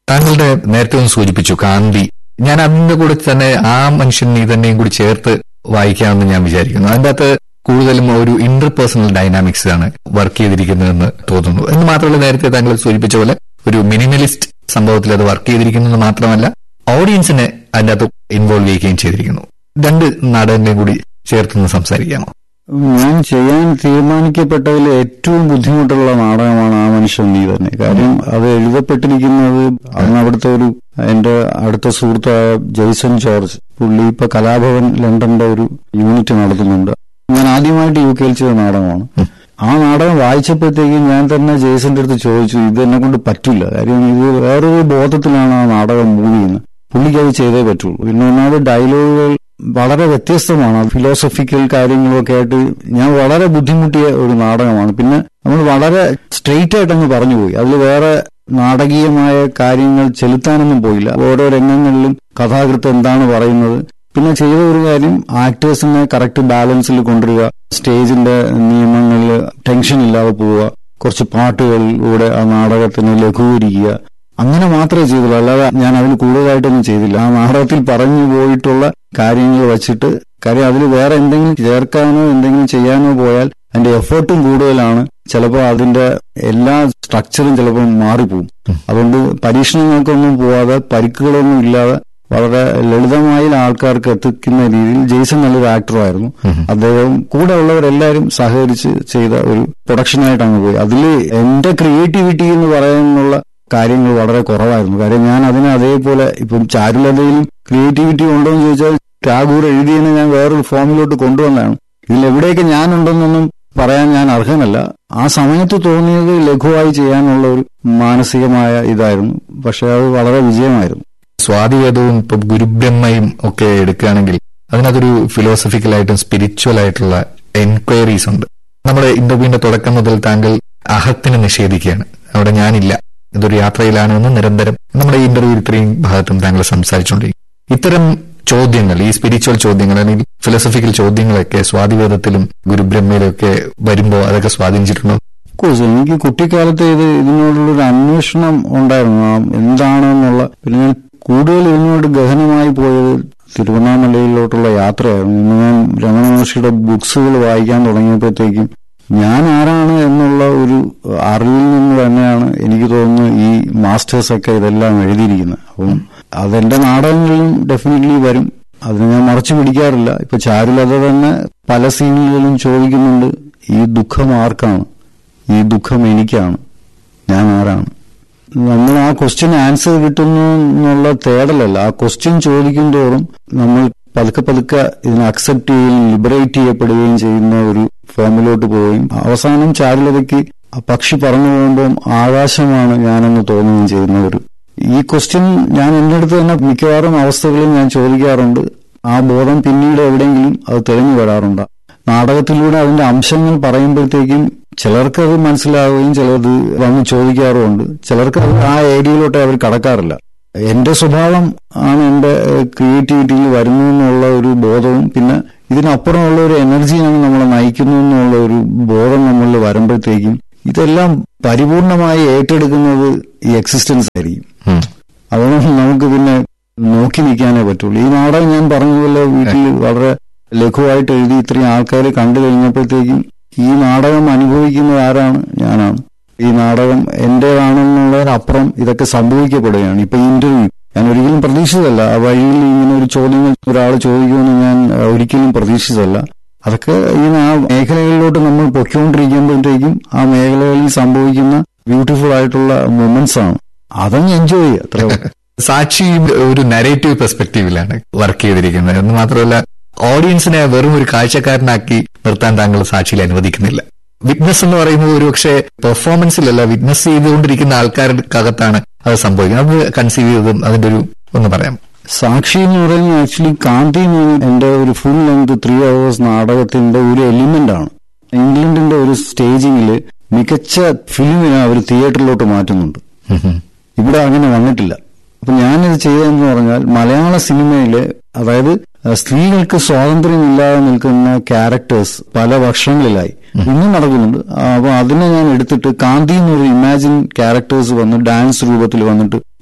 താങ്കളുടെ നേരത്തെ ഒന്ന് സൂചിപ്പിച്ചു കാന്തി ഞാൻ അതിന്റെ കൂടെ തന്നെ ആ മനുഷ്യൻ നീ തന്നെയും കൂടി ചേർത്ത് വായിക്കാമെന്ന് ഞാൻ വിചാരിക്കുന്നു അതിന്റെ അകത്ത് കൂടുതലും ഒരു ഇന്റർപേഴ്സണൽ ഡൈനാമിക്സ് ആണ് വർക്ക് ചെയ്തിരിക്കുന്നതെന്ന് തോന്നുന്നു എന്ന് മാത്രമല്ല നേരത്തെ താങ്കൾ സൂചിപ്പിച്ച പോലെ ഒരു മിനിമലിസ്റ്റ് സംഭവത്തിൽ അത് വർക്ക് ചെയ്തിരിക്കുന്നത് മാത്രമല്ല ഓഡിയൻസിനെ അതിന്റെ അകത്ത് ഇൻവോൾവ് ചെയ്യുകയും ചെയ്തിരിക്കുന്നു രണ്ട് നാടകങ്ങളെയും കൂടി ചേർത്തൊന്ന് സംസാരിക്കാമോ ഞാൻ ചെയ്യാൻ തീരുമാനിക്കപ്പെട്ടതിൽ ഏറ്റവും ബുദ്ധിമുട്ടുള്ള നാടകമാണ് ആ മനുഷ്യൻ നീ തന്നെ കാര്യം അത് എഴുതപ്പെട്ടിരിക്കുന്നത് അന്ന് അവിടുത്തെ ഒരു എന്റെ അടുത്ത സുഹൃത്തായ ജെയ്സൺ ജോർജ് പുള്ളി ഇപ്പൊ കലാഭവൻ ലണ്ടന്റെ ഒരു യൂണിറ്റ് നടത്തുന്നുണ്ട് ഞാൻ ആദ്യമായിട്ട് യു കെയിൽ ചെയ്ത നാടകമാണ് ആ നാടകം വായിച്ചപ്പോഴത്തേക്കും ഞാൻ തന്നെ ജെയ്സന്റെ അടുത്ത് ചോദിച്ചു ഇത് എന്നെ കൊണ്ട് പറ്റില്ല കാര്യം ഇത് വേറൊരു ബോധത്തിലാണ് ആ നാടകം മൂവ് ചെയ്യുന്നത് പുള്ളിക്ക് അത് ചെയ്തേ പറ്റുള്ളൂ പിന്നെ ഒന്നാമത് ഡയലോഗുകൾ വളരെ വ്യത്യസ്തമാണ് ഫിലോസഫിക്കൽ കാര്യങ്ങളൊക്കെ ആയിട്ട് ഞാൻ വളരെ ബുദ്ധിമുട്ടിയ ഒരു നാടകമാണ് പിന്നെ നമ്മൾ വളരെ സ്ട്രെയിറ്റ് ആയിട്ട് അങ്ങ് പറഞ്ഞുപോയി അതിൽ വേറെ നാടകീയമായ കാര്യങ്ങൾ ചെലുത്താനൊന്നും പോയില്ല ഓരോ രംഗങ്ങളിലും കഥാകൃത്ത് എന്താണ് പറയുന്നത് പിന്നെ ചെയ്ത ഒരു കാര്യം ആക്ടേഴ്സിനെ കറക്റ്റ് ബാലൻസിൽ കൊണ്ടുവരിക സ്റ്റേജിന്റെ നിയമങ്ങളിൽ ടെൻഷൻ ഇല്ലാതെ പോവുക കുറച്ച് പാട്ടുകളിലൂടെ ആ നാടകത്തിനെ ലഘൂകരിക്കുക അങ്ങനെ മാത്രമേ ചെയ്തുള്ളൂ അല്ലാതെ ഞാൻ അതിന് കൂടുതലായിട്ടൊന്നും ചെയ്തില്ല ആ നാടകത്തിൽ പറഞ്ഞു പോയിട്ടുള്ള കാര്യങ്ങൾ വെച്ചിട്ട് കാര്യം അതിൽ വേറെ എന്തെങ്കിലും ചേർക്കാനോ എന്തെങ്കിലും ചെയ്യാനോ പോയാൽ അതിന്റെ എഫേർട്ടും കൂടുതലാണ് ചിലപ്പോൾ അതിന്റെ എല്ലാ സ്ട്രക്ചറും ചിലപ്പോൾ മാറിപ്പോവും അതുകൊണ്ട് പരീക്ഷണങ്ങൾക്കൊന്നും പോവാതെ പരിക്കുകളൊന്നും ഇല്ലാതെ വളരെ ലളിതമായി ആൾക്കാർക്ക് എത്തിക്കുന്ന രീതിയിൽ ജെയ്സൺ നല്ലൊരു ആക്ടറായിരുന്നു അദ്ദേഹം കൂടെ ഉള്ളവരെല്ലാവരും സഹകരിച്ച് ചെയ്ത ഒരു പ്രൊഡക്ഷനായിട്ടാണ് പോയി അതിൽ എന്റെ ക്രിയേറ്റിവിറ്റി എന്ന് പറയാനുള്ള കാര്യങ്ങൾ വളരെ കുറവായിരുന്നു കാര്യം ഞാൻ അതിനെ അതേപോലെ ഇപ്പം ചാരുലതയിലും ക്രിയേറ്റിവിറ്റി ഉണ്ടോ എന്ന് ചോദിച്ചാൽ ടാഗൂർ എഴുതിയതിനെ ഞാൻ വേറൊരു ഫോമിലോട്ട് കൊണ്ടുവന്നതാണ് ഇതിൽ എവിടെയൊക്കെ ഞാനുണ്ടെന്നൊന്നും പറയാൻ ഞാൻ അർഹനല്ല ആ സമയത്ത് തോന്നിയത് ലഘുവായി ചെയ്യാനുള്ള ഒരു മാനസികമായ ഇതായിരുന്നു പക്ഷെ അത് വളരെ വിജയമായിരുന്നു സ്വാതിവേദവും ഇപ്പൊ ഗുരുബ്രഹ്മയും ഒക്കെ എടുക്കുകയാണെങ്കിൽ അതിനകത്തൊരു ഫിലോസഫിക്കലായിട്ടും സ്പിരിച്വൽ ആയിട്ടുള്ള എൻക്വയറീസ് ഉണ്ട് നമ്മുടെ ഇന്റർവ്യൂവിന്റെ തുടക്കം മുതൽ താങ്കൾ അഹത്തിനെ നിഷേധിക്കുകയാണ് അവിടെ ഞാനില്ല ഇതൊരു യാത്രയിലാണെന്ന് നിരന്തരം നമ്മുടെ ഇന്റർവ്യൂ ഇത്രയും ഭാഗത്തും താങ്കൾ സംസാരിച്ചുകൊണ്ടിരിക്കും ഇത്തരം ചോദ്യങ്ങൾ ഈ സ്പിരിച്വൽ ചോദ്യങ്ങൾ അല്ലെങ്കിൽ ഫിലോസഫിക്കൽ ചോദ്യങ്ങളൊക്കെ സ്വാതിവേദത്തിലും ഗുരുബ്രഹ്മയിലും ഒക്കെ വരുമ്പോൾ അതൊക്കെ സ്വാധീനിച്ചിട്ടുണ്ടോ കോഴ്സ് എനിക്ക് കുട്ടിക്കാലത്ത് ഇത് ഇതിനോടുള്ളൊരു അന്വേഷണം ഉണ്ടായിരുന്നു ആ എന്താണെന്നുള്ള പിന്നെ ഞാൻ കൂടുതൽ ഇതിനോട് ഗഹനമായി പോയത് തിരുവണ്ണാമലയിലോട്ടുള്ള യാത്രയായിരുന്നു ഇന്ന് ഞാൻ രമണ മഹർഷിയുടെ ബുക്സുകൾ വായിക്കാൻ തുടങ്ങിയപ്പോഴത്തേക്കും ഞാൻ ആരാണ് എന്നുള്ള ഒരു അറിവിൽ നിന്ന് തന്നെയാണ് എനിക്ക് തോന്നുന്നു ഈ മാസ്റ്റേഴ്സ് ഒക്കെ ഇതെല്ലാം എഴുതിയിരിക്കുന്നത് അപ്പം അതെന്റെ നാടകങ്ങളിലും ഡെഫിനറ്റ്ലി വരും അതിനെ ഞാൻ മറച്ചു പിടിക്കാറില്ല ഇപ്പൊ ചാരുലത തന്നെ പല സീനുകളിലും ചോദിക്കുന്നുണ്ട് ഈ ദുഃഖം ആർക്കാണ് ഈ ദുഃഖം എനിക്കാണ് ഞാൻ ആരാണ് നമ്മൾ ആ ക്വസ്റ്റ്യൻ ആൻസർ കിട്ടുന്നു എന്നുള്ള തേടലല്ല ആ ക്വസ്റ്റ്യൻ ചോദിക്കും തോറും നമ്മൾ പതുക്കെ പതുക്കെ ഇതിനെ അക്സെപ്റ്റ് ചെയ്യുകയും ലിബറേറ്റ് ചെയ്യപ്പെടുകയും ചെയ്യുന്ന ഒരു ഫോമിലോട്ട് പോവുകയും അവസാനം ചാരുലതയ്ക്ക് ആ പക്ഷി പറന്നു പോകുമ്പോൾ ആകാശമാണ് ഞാനെന്ന് തോന്നുകയും ചെയ്യുന്ന ഒരു ഈ ക്വസ്റ്റ്യൻ ഞാൻ എന്റെ അടുത്ത് തന്നെ മിക്കവാറും അവസ്ഥകളിൽ ഞാൻ ചോദിക്കാറുണ്ട് ആ ബോധം പിന്നീട് എവിടെയെങ്കിലും അത് തെളിഞ്ഞു വരാറുണ്ട് നാടകത്തിലൂടെ അതിന്റെ അംശങ്ങൾ പറയുമ്പോഴത്തേക്കും ചിലർക്ക് അത് മനസ്സിലാവുകയും ചിലത് വന്ന് ചോദിക്കാറുമുണ്ട് ചിലർക്ക് അത് ആ ഏരിയയിലോട്ട് അവർ കടക്കാറില്ല എന്റെ സ്വഭാവം ആണ് എന്റെ ക്രിയേറ്റിവിറ്റിയിൽ വരുന്നു എന്നുള്ള ഒരു ബോധവും പിന്നെ ഇതിനപ്പുറമുള്ള ഒരു എനർജിയാണ് നമ്മളെ നയിക്കുന്നു എന്നുള്ള ഒരു ബോധം നമ്മളിൽ വരുമ്പോഴത്തേക്കും ഇതെല്ലാം പരിപൂർണമായി ഏറ്റെടുക്കുന്നത് ഈ എക്സിസ്റ്റൻസ് ആയിരിക്കും ഉം. അതുകൊണ്ട് നമുക്ക് പിന്നെ നോക്കി നിൽക്കാനേ പറ്റുള്ളൂ ഈ നാടകം ഞാൻ പറഞ്ഞതുപോലെ വീട്ടിൽ വളരെ ലഘുവായിട്ട് എഴുതി ഇത്രയും ആൾക്കാർ കണ്ടു കഴിഞ്ഞപ്പോഴത്തേക്കും ഈ നാടകം അനുഭവിക്കുന്നത് ആരാണ് ഞാനാണ് ഈ നാടകം എന്റേതാണെന്നുള്ളതിനപ്പുറം ഇതൊക്കെ സംഭവിക്കപ്പെടുകയാണ് ഇപ്പൊ ഈ ഇന്റർവ്യൂ ഞാൻ ഒരിക്കലും പ്രതീക്ഷിച്ചതല്ല ആ വഴിയിൽ ഇങ്ങനെ ഒരു ചോദ്യങ്ങൾ ഒരാൾ ചോദിക്കുമെന്ന് ഞാൻ അഹ്, ഒരിക്കലും പ്രതീക്ഷിച്ചതല്ല അതൊക്കെ ഇങ്ങനെ ആ മേഖലകളിലോട്ട് നമ്മൾ പൊയ്ക്കൊണ്ടിരിക്കുമ്പോഴത്തേക്കും ആ മേഖലകളിൽ സംഭവിക്കുന്ന ബ്യൂട്ടിഫുൾ ആയിട്ടുള്ള മൊമെന്റ്സ് ആണ് അതങ്ങ് എൻജോയ് ചെയ്യുക അത്രേ ഉള്ളൂ. സാക്ഷി ഒരു നരേറ്റീവ് പെർസ്പെക്റ്റീവിലാണ് വർക്ക് ചെയ്തിരിക്കുന്നത് എന്ന് മാത്രമല്ല ഓഡിയൻസിനെ വെറും ഒരു കാഴ്ചക്കാരനാക്കി നിർത്താൻ താങ്കൾ സാക്ഷിയിൽ അനുവദിക്കുന്നില്ല വിറ്റ്നസ് എന്ന് പറയുന്നത് ഒരുപക്ഷെ പെർഫോമൻസിലല്ല വിറ്റ്നസ് ചെയ്തുകൊണ്ടിരിക്കുന്ന ആൾക്കാർക്കകത്താണ് അത് സംഭവിക്കുന്നത് അത് കൺസീവ് ചെയ്തതും അതിന്റെ ഒരു ഒന്ന് പറയാം സാക്ഷി എന്ന് പറയുന്നത് ആക്ച്വലി കാന്തി എന്ന് പറഞ്ഞ എന്റെ ഒരു ഫുൾ ലെങ്ത് ത്രീ അവേഴ്സ് നാടകത്തിന്റെ ഒരു എലിമെന്റ് ആണ് ഇംഗ്ലണ്ടിന്റെ ഒരു സ്റ്റേജിങ്ങിൽ മികച്ച ഫിലിമിനെ അവർ തിയേറ്ററിലോട്ട് മാറ്റുന്നുണ്ട് ഉം ഉം. ഇവിടെ അങ്ങനെ വന്നിട്ടില്ല അപ്പൊ ഞാനിത് ചെയ്തതെന്ന് പറഞ്ഞാൽ മലയാള സിനിമയിലെ അതായത് അഹ് സ്ത്രീകൾക്ക് സ്വാതന്ത്ര്യമില്ലാതെ നിൽക്കുന്ന ക്യാരക്ടേഴ്സ് പല വർഷങ്ങളിലായി ഇന്നും നടക്കുന്നുണ്ട് ആ, അപ്പൊ അതിനെ ഞാൻ എടുത്തിട്ട് കാന്തി എന്നൊരു ഇമാജിൻ ക്യാരക്ടേഴ്സ് വന്ന് ഡാൻസ് രൂപത്തിൽ വന്നിട്ട്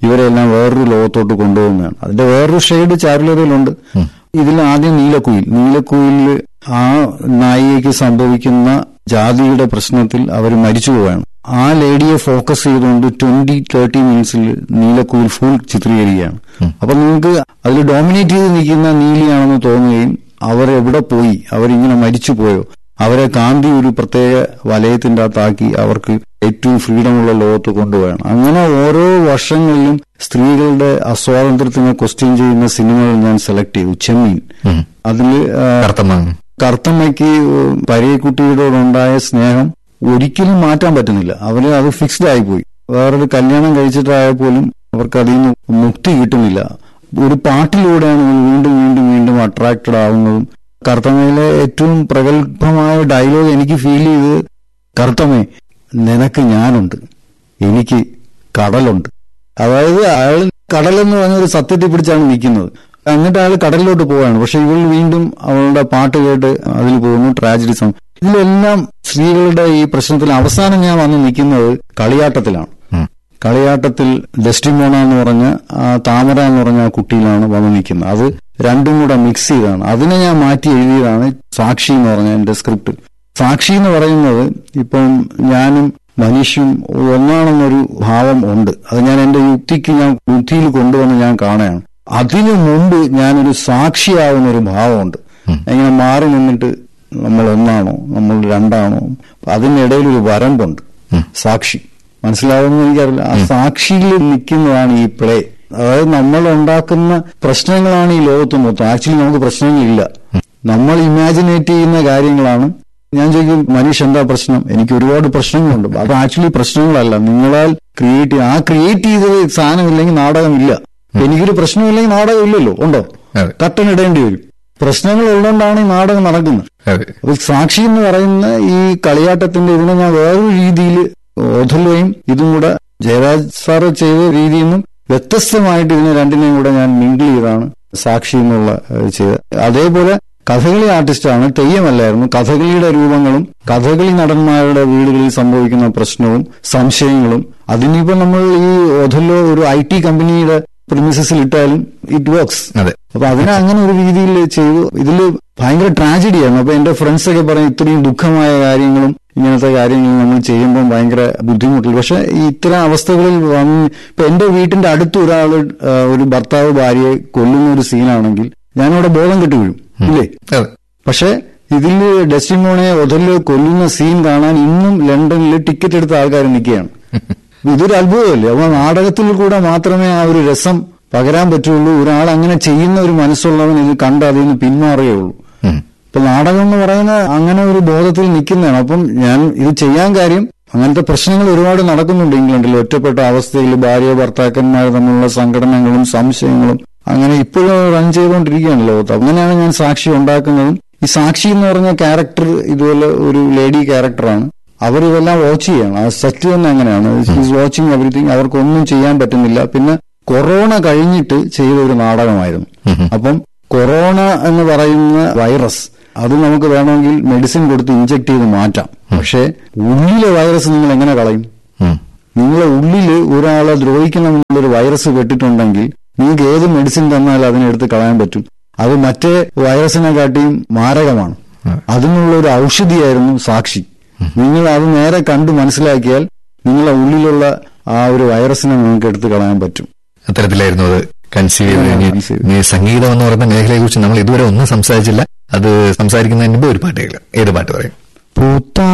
ഇവരെല്ലാം വേറൊരു ലോകത്തോട്ട് കൊണ്ടുപോകുന്നതാണ് അതിന്റെ വേറൊരു ഷെയ്ഡ് ചാരുലതയിലുണ്ട് ഇതിൽ ആദ്യം നീലക്കുയിൽ നീലക്കുയിലിൽ ആ നായികയ്ക്ക് സംഭവിക്കുന്ന ജാതിയുടെ പ്രശ്നത്തിൽ അവർ മരിച്ചു പോവുകയാണ് ആ ലേഡിയെ ഫോക്കസ് ചെയ്തുകൊണ്ട് ട്വന്റി തേർട്ടി മിനിറ്റ്സിൽ നീലക്കുയിൽ ഫുൾ ചിത്രീകരിക്കുകയാണ് അപ്പൊ നിങ്ങൾക്ക് അതിൽ ഡോമിനേറ്റ് ചെയ്ത് നിൽക്കുന്ന നീലിയാണെന്ന് തോന്നുകയും അവർ എവിടെ പോയി അവരിങ്ങനെ മരിച്ചു പോയോ അവരെ കാന്തി ഒരു പ്രത്യേക വലയത്തിന്റെ അകത്താക്കി അവർക്ക് ഏറ്റവും ഫ്രീഡമുള്ള ലോകത്ത് കൊണ്ടുപോകണം അങ്ങനെ ഓരോ വർഷങ്ങളിലും സ്ത്രീകളുടെ അസ്വാതന്ത്ര്യത്തിനെ ക്വസ്റ്റ്യൻ ചെയ്യുന്ന സിനിമകൾ ഞാൻ സെലക്ട് ചെയ്തു ചെമ്മീൻ ഉം. അതില് ആ, കറുത്തമ്മ കറുത്തമ്മയ്ക്ക് പരയക്കുട്ടിയോടുണ്ടായ സ്നേഹം ഒരിക്കലും മാറ്റാൻ പറ്റുന്നില്ല അവര് അത് ഫിക്സ്ഡ് ആയിപ്പോയി വേറൊരു കല്യാണം കഴിച്ചിട്ടായ പോലും അവർക്ക് അതിൽ നിന്ന് മുക്തി കിട്ടുന്നില്ല ഒരു പാട്ടിലൂടെയാണ് ഇവർ വീണ്ടും വീണ്ടും വീണ്ടും അട്രാക്റ്റഡ് ആവുന്നതും കറുത്തമ്മയിലെ ഏറ്റവും പ്രഗത്ഭമായ ഡയലോഗ് എനിക്ക് ഫീൽ ചെയ്തത് കറുത്തമ്മേ നിനക്ക് ഞാനുണ്ട് എനിക്ക് കടലുണ്ട് അതായത് അയാൾ കടലെന്ന് പറഞ്ഞ ഒരു സത്യത്തിൽ പിടിച്ചാണ് നിൽക്കുന്നത് എന്നിട്ട് അയാൾ കടലിലോട്ട് പോവാണ് പക്ഷെ ഇവൾ വീണ്ടും അവളുടെ പാട്ട് കേട്ട് അതിൽ പോകുന്നു ട്രാജഡി സോങ് ഇതിലെല്ലാം സ്ത്രീകളുടെ ഈ പ്രശ്നത്തിൽ അവസാനം ഞാൻ വന്ന് നിൽക്കുന്നത് കളിയാട്ടത്തിലാണ് ഉം. കളിയാട്ടത്തിൽ ഡെസ്റ്റിമോണ എന്ന് പറഞ്ഞ ആ താമര എന്ന് പറഞ്ഞ ആ കുട്ടിയിലാണ് വന്ന് നിൽക്കുന്നത് അത് രണ്ടും കൂടെ മിക്സ് ചെയ്താണ് അതിനെ ഞാൻ മാറ്റി എഴുതിയതാണ് സാക്ഷി എന്ന് പറഞ്ഞ എന്റെ സ്ക്രിപ്റ്റ് സാക്ഷി എന്ന് പറയുന്നത് ഇപ്പം ഞാനും മനുഷ്യം ഒന്നാണെന്നൊരു ഭാവം ഉണ്ട് അത് ഞാൻ എന്റെ യുക്തിക്ക് ഞാൻ ബുദ്ധിയിൽ കൊണ്ടുവന്ന് ഞാൻ കാണുകയാണ് അതിനു മുമ്പ് ഞാനൊരു സാക്ഷിയാവുന്ന ഒരു ഭാവമുണ്ട് ഇങ്ങനെ മാറി നിന്നിട്ട് നമ്മൾ ഒന്നാണോ നമ്മൾ രണ്ടാണോ അതിനിടയിൽ ഒരു വരമ്പുണ്ട് സാക്ഷി മനസ്സിലാവുമെന്ന് എനിക്കറിയില്ല ആ സാക്ഷിയിൽ നിൽക്കുന്നതാണ് ഈ പ്ലേ അതായത് നമ്മൾ ഉണ്ടാക്കുന്ന പ്രശ്നങ്ങളാണ് ഈ ലോകത്ത് മൊത്തം ആക്ച്വലി നമുക്ക് പ്രശ്നങ്ങളില്ല നമ്മൾ ഇമാജിനേറ്റ് ചെയ്യുന്ന കാര്യങ്ങളാണ് ഞാൻ ചോദിക്കും മനീഷ് എന്താ പ്രശ്നം എനിക്ക് ഒരുപാട് പ്രശ്നങ്ങളുണ്ട് അത് ആക്ച്വലി പ്രശ്നങ്ങളല്ല നിങ്ങളാൽ ക്രിയേറ്റ് ആ ക്രിയേറ്റ് ചെയ്തത് സാധനമില്ലെങ്കിൽ നാടകമില്ല എനിക്കൊരു പ്രശ്നമില്ലെങ്കിൽ നാടകം ഇല്ലല്ലോ ഉണ്ടോ അതെ. കട്ടൻ ഇടേണ്ടി വരും പ്രശ്നങ്ങൾ ഉള്ളതുകൊണ്ടാണ് ഈ നാടകം നടക്കുന്നത് അതെ അപ്പൊ സാക്ഷി എന്ന് പറയുന്ന ഈ കളിയാട്ടത്തിന്റെ ഇതിനെ ഞാൻ വേറൊരു രീതിയിൽ ഓഥല്ലോയും ഇതും കൂടെ ജയരാജ് സാറ് ചെയ്ത രീതിയിൽ നിന്നും വ്യത്യസ്തമായിട്ട് ഇതിനെ രണ്ടിനെയും കൂടെ ഞാൻ മിങ്കിൾ ചെയ്താണ് സാക്ഷി എന്നുള്ള ഏഹ്, ചെയ്തത് അതേപോലെ കഥകളി ആർട്ടിസ്റ്റാണ് തെയ്യമല്ലായിരുന്നു കഥകളിയുടെ രൂപങ്ങളും കഥകളി നടന്മാരുടെ വീടുകളിൽ സംഭവിക്കുന്ന പ്രശ്നവും സംശയങ്ങളും അതിനിപ്പോ നമ്മൾ ഈ ഒഥല്ലോ ഒരു ഐ ടി കമ്പനിയുടെ പ്രിമിസസിൽ ഇട്ടാലും ഇറ്റ് വർക്ക്സ് അതെ അപ്പൊ അതിനെ അങ്ങനെ ഒരു രീതിയിൽ ചെയ്തു ഇതിൽ ഭയങ്കര ട്രാജഡിയാണ് അപ്പൊ എന്റെ ഫ്രണ്ട്സ് ഒക്കെ പറയും ഇത്രയും ദുഃഖമായ കാര്യങ്ങളും ഇങ്ങനത്തെ കാര്യങ്ങളും നമ്മൾ ചെയ്യുമ്പോൾ ഭയങ്കര ബുദ്ധിമുട്ടില്ല പക്ഷെ ഈ ഇത്തരം അവസ്ഥകളിൽ വന്ന് ഇപ്പൊ എന്റെ വീട്ടിന്റെ അടുത്ത് ഒരാൾ ഒരു ഭർത്താവ് ഭാര്യയെ കൊല്ലുന്ന ഒരു സീനാണെങ്കിൽ ഞാനിവിടെ ബോധം കെട്ടു വീഴും ഇല്ലേ അതെ പക്ഷെ ഇതിൽ ഡെസ്റ്റിമോണെ ഒതല്ലോ കൊല്ലുന്ന സീൻ കാണാൻ ഇന്നും ലണ്ടനിൽ ടിക്കറ്റ് എടുത്ത ആൾക്കാർ നിൽക്കുകയാണ് ഇതൊരു അത്ഭുതമല്ലേ അപ്പൊ നാടകത്തിൽ കൂടെ മാത്രമേ ആ ഒരു രസം പകരാൻ പറ്റുള്ളൂ ഒരാൾ അങ്ങനെ ചെയ്യുന്ന ഒരു മനസ്സുള്ളവൻ ഇത് കണ്ട് അതിൽ നിന്ന് പിന്മാറുകയുള്ളൂ ഉം. ഇപ്പൊ നാടകം എന്ന് പറയുന്ന അങ്ങനെ ഒരു ബോധത്തിൽ നിൽക്കുന്നതാണ് അപ്പം ഞാൻ ഇത് ചെയ്യാൻ കാര്യം അങ്ങനത്തെ പ്രശ്നങ്ങൾ ഒരുപാട് നടക്കുന്നുണ്ട് ഇംഗ്ലണ്ടിൽ ഒറ്റപ്പെട്ട അവസ്ഥയിൽ ഭാര്യ ഭർത്താക്കന്മാർ തമ്മിലുള്ള സംഘടനകളും സംശയങ്ങളും അങ്ങനെ ഇപ്പോഴും റൺ ചെയ്തുകൊണ്ടിരിക്കുകയാണ് ലോകത്ത് അങ്ങനെയാണ് ഞാൻ സാക്ഷി ഉണ്ടാക്കുന്നതും ഈ സാക്ഷി എന്ന് പറഞ്ഞ ക്യാരക്ടർ ഇതുപോലെ ഒരു ലേഡി ക്യാരക്ടറാണ് അവർ ഇതെല്ലാം വാച്ച് ചെയ്യണം ആ സെറ്റ് തന്നെ അങ്ങനെയാണ് ഈസ് വാച്ചിങ് എവറിഥിങ് അവർക്കൊന്നും ചെയ്യാൻ പറ്റുന്നില്ല പിന്നെ കൊറോണ കഴിഞ്ഞിട്ട് ചെയ്ത ഒരു നാടകമായിരുന്നു അപ്പം കൊറോണ എന്ന് പറയുന്ന വൈറസ് അത് നമുക്ക് വേണമെങ്കിൽ മെഡിസിൻ കൊടുത്ത് ഇഞ്ചെക്ട് ചെയ്ത് മാറ്റാം പക്ഷേ ഉള്ളിലെ വൈറസ് നിങ്ങൾ എങ്ങനെ കളയും ഉം. നിങ്ങളെ ഉള്ളില് ഒരാളെ ദ്രോഹിക്കണമെന്നുള്ളൊരു വൈറസ് പെട്ടിട്ടുണ്ടെങ്കിൽ നിങ്ങൾക്ക് ഏത് മെഡിസിൻ തന്നാലും അതിനെടുത്ത് കളയാൻ പറ്റും അത് മറ്റേ വൈറസിനെ കാട്ടിയും മാരകമാണ് അതിനുള്ള ഒരു ഔഷധിയായിരുന്നു സാക്ഷി നിങ്ങൾ അത് നേരെ കണ്ടു മനസ്സിലാക്കിയാൽ നിങ്ങളെ ഉള്ളിലുള്ള ആ ഒരു വൈറസിനെ നിങ്ങൾക്ക് എടുത്ത് കളയാൻ പറ്റും അത്തരത്തിലായിരുന്നു അത് കൺസീവ് ചെയ്ത് ആ, കഴിഞ്ഞ് conceive. ഇനി സംഗീതം എന്ന് പറയുന്ന മേഖലയെ കുറിച്ച് നമ്മൾ ഇതുവരെ ഒന്നും സംസാരിച്ചില്ല അത് സംസാരിക്കുന്നതിന് മുമ്പ് ഒരു പാട്ട് കേൾക്കാം ഏത് പാട്ട് പറയും പൂത്ത